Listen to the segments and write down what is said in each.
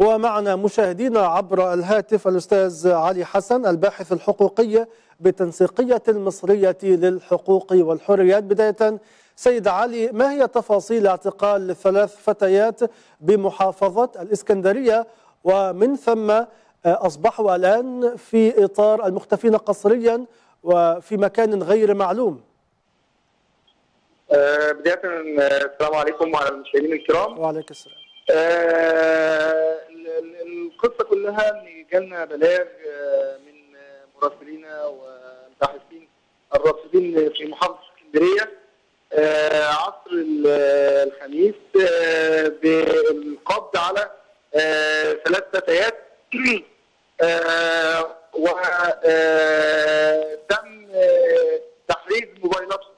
ومعنا مشاهدينا عبر الهاتف الأستاذ علي حسن الباحث الحقوقي بتنسيقية المصرية للحقوق والحريات بداية سيد علي ما هي تفاصيل اعتقال ثلاث فتيات بمحافظة الإسكندرية ومن ثم أصبحوا الآن في إطار المختفين قسريا وفي مكان غير معلوم بداية السلام عليكم وعلى المشاهدين الكرام وعليك السلام آه القصة كلها ان جالنا بلاغ من مراسلينا والباحثين الراصدين في محافظة اسكندرية آه عصر الخميس آه بالقبض على ثلاث فتيات وتم تحريز موبايلاتهم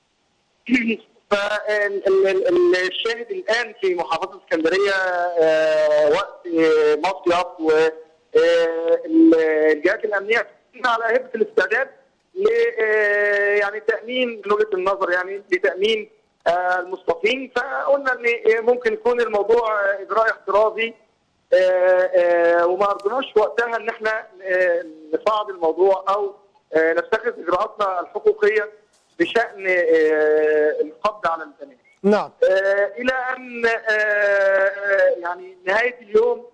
فالشاهد الان في محافظه اسكندريه وقت مصيف والجهات الامنيه على هبه الاستعداد ل يعني تامين من وجهه النظر يعني لتامين المصطفين فقلنا ان ممكن يكون الموضوع اجراء احترازي وما ارجوناش وقتها ان احنا نصعد الموضوع او نتخذ اجراءاتنا الحقوقيه بشان القبض على البنات. نعم. الى ان يعني نهايه اليوم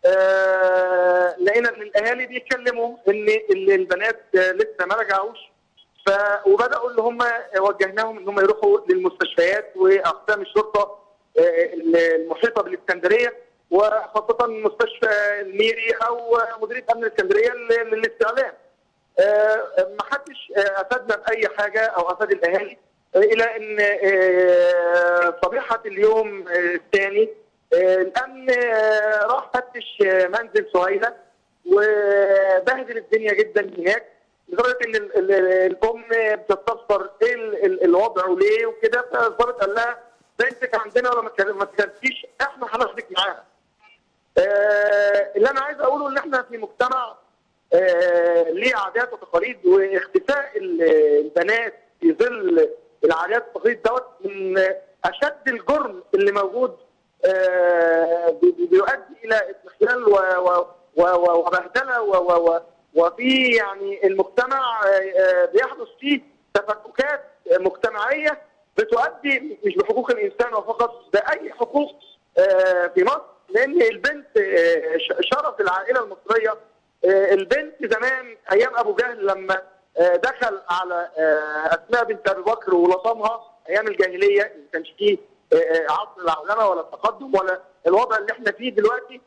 لقينا ان الاهالي بيتكلموا ان البنات لسه ما رجعوش ف وبداوا اللي هم وجهناهم ان هم يروحوا للمستشفيات واقسام الشرطه المحيطه بالاسكندريه وخاصه مستشفى الميري او مديريه امن الاسكندريه للاستعلام. ما حدش افادنا باي حاجه او افاد الاهالي الى ان صبيحه اليوم الثاني الامن راح فتش منزل سهيله وبهدل الدنيا جدا هناك لدرجه ان الام بتستفسر ايه الوضع وليه وكده فالظابط قال لها بنتك عندنا ولا ما تكلمتيش احنا هناخدك معاها. اللي انا عايز اقوله ان احنا في مجتمع آه ليه عادات وتقاليد واختفاء البنات في ظل العادات والتقاليد دوت من اشد الجرم اللي موجود آه بيؤدي الى استغلال وبهدله وفي يعني المجتمع آه بيحدث فيه تفككات مجتمعيه بتؤدي مش بحقوق الانسان وفقط باي حقوق في مصر لان البنت شرف العائله المصريه البنت زمان ايام ابو جهل لما دخل على اسماء بنت ابي بكر ولطمها ايام الجاهليه ما كانش فيه عصر العولمه ولا التقدم ولا الوضع اللي احنا فيه دلوقتي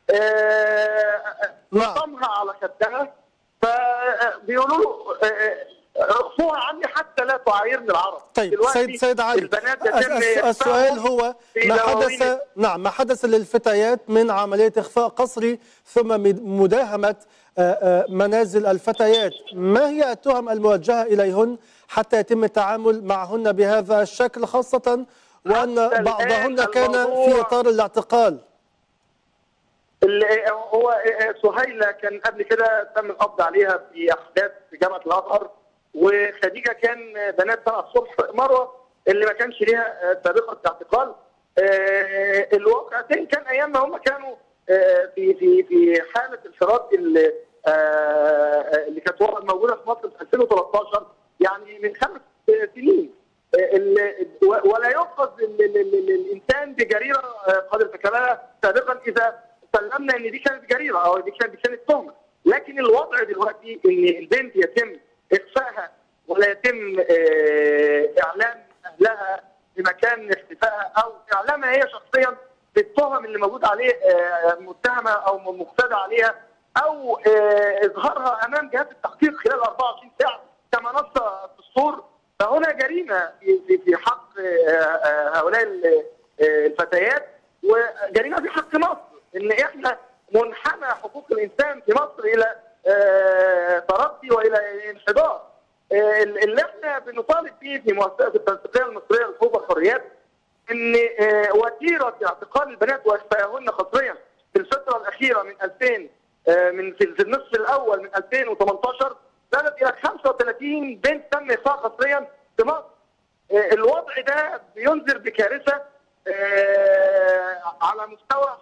لطمها على خدها فبيقولوا له اخفوها عني حتى لا تعايرني العرب طيب سيد سيد علي السؤال هو ما حدث نعم ما حدث للفتيات من عمليه اخفاء قسري ثم مداهمه منازل الفتيات ما هي التهم الموجهه اليهن حتى يتم التعامل معهن بهذا الشكل خاصه وان بعضهن كان في اطار الاعتقال هو سهيله كان قبل كده تم القبض عليها في احداث في جامعه الازهر وخديجه كان بنات سنه الصبح مروه اللي ما كانش ليها سابقه اعتقال الواقعتين كان ايام ما هم كانوا في في في حاله انفراد اللي, اللي كانت موجوده في مصر في 2013 يعني من خمس سنين ولا يؤخذ الانسان بجريره قد ارتكبها سابقا اذا سلمنا ان دي كانت جريره او دي كانت دي كانت تهمه لكن الوضع دلوقتي ان البنت يتم اخفائها ولا يتم اعلام اهلها بمكان اختفائها او اعلامها هي شخصيا بالتهم اللي موجود عليه متهمه او مقتدى عليها او اظهارها امام جهات التحقيق خلال 24 ساعه كما نص الدستور فهنا جريمه في في حق هؤلاء الفتيات وجريمه في حق مصر ان احنا منحنى حقوق الانسان في مصر الى تردي والى انحدار اللي احنا بنطالب فيه في مؤسسه التنسيقيه المصريه للحقوق والحريات ان وتيره اعتقال البنات واخفائهن قسريا في الفتره الاخيره من 2000 من في النصف الاول من 2018 زادت الى 35 بنت تم اخفاء قسريا في مصر. الوضع ده بينذر بكارثه على مستوى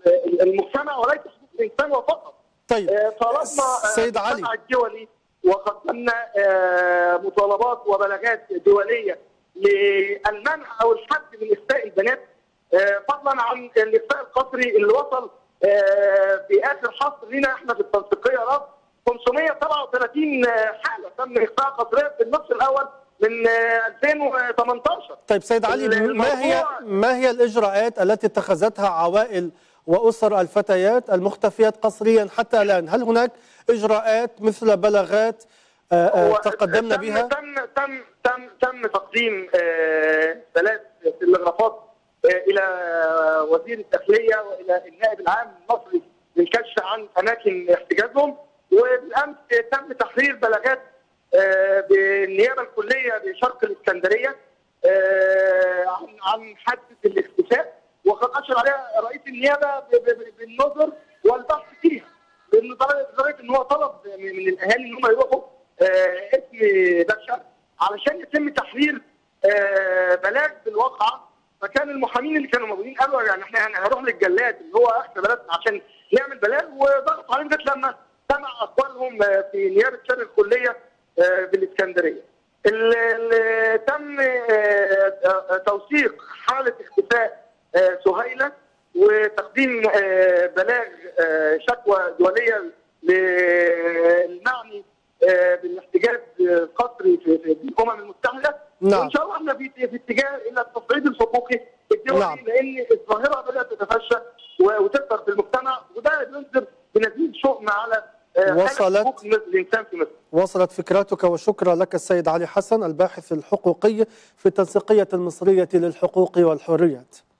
المجتمع وليس حقوق الانسان فقط طيب آه، طالبنا آه، سيد علي. المجتمع الدولي وقدمنا آه، مطالبات وبلاغات دوليه للمنع او الحد من اخفاء البنات آه، فضلا عن الاخفاء القسري اللي وصل آه، في اخر حصر لنا احنا في التنسيقيه رصد 537 حاله تم اخفاء قسريه في النصف الاول من آه، 2018 طيب سيد علي ما هي الموضوع- ما هي الاجراءات التي اتخذتها عوائل واسر الفتيات المختفيات قسريا حتى الان؟ هل هناك اجراءات مثل بلاغات آه، آه، هو تقدمنا تم بها؟ تم تم تم تم تقديم آه، ثلاث تلغرافات آه، الى وزير الداخليه والى النائب العام المصري للكشف عن اماكن احتجازهم وبالامس تم تحرير بلاغات آه، بالنيابه الكليه بشرق الاسكندريه آه، عن عن حادثه الاختفاء وقد اشر عليها رئيس النيابه ب- ب- بالنظر والبحث فيها لان لدرجه ان هو طلب من من الاهالي ان هم يروحوا آه، اسم بشر علشان يتم تحرير آه، بلاغ بالواقعه فكان المحامين اللي كانوا موجودين قالوا يعني احنا يعني هنروح للجلاد اللي هو اخر بلدنا عشان نعمل بلاغ وضغطوا عليهم لغايه لما سمع اقوالهم آه، في نيابه شرق الكليه آه، بالاسكندريه. اللي تم آه، آه، توثيق حاله اختفاء آه، سهيله وتقديم آه، بلاغ آه، شكوى دوليه للمعني آه، بالاحتجاج القسري في في الامم المتحده نعم. وان شاء الله احنا في في اتجاه الى التصعيد الحقوقي الدولي نعم. لان الظاهره بدات تتفشى و- وتكثر في المجتمع وده بينذر بنزيد شؤم على آه، حالة وصلت. حقوق الانسان في مصر وصلت فكرتك وشكرا لك السيد علي حسن الباحث الحقوقي في التنسيقية المصرية للحقوق والحريات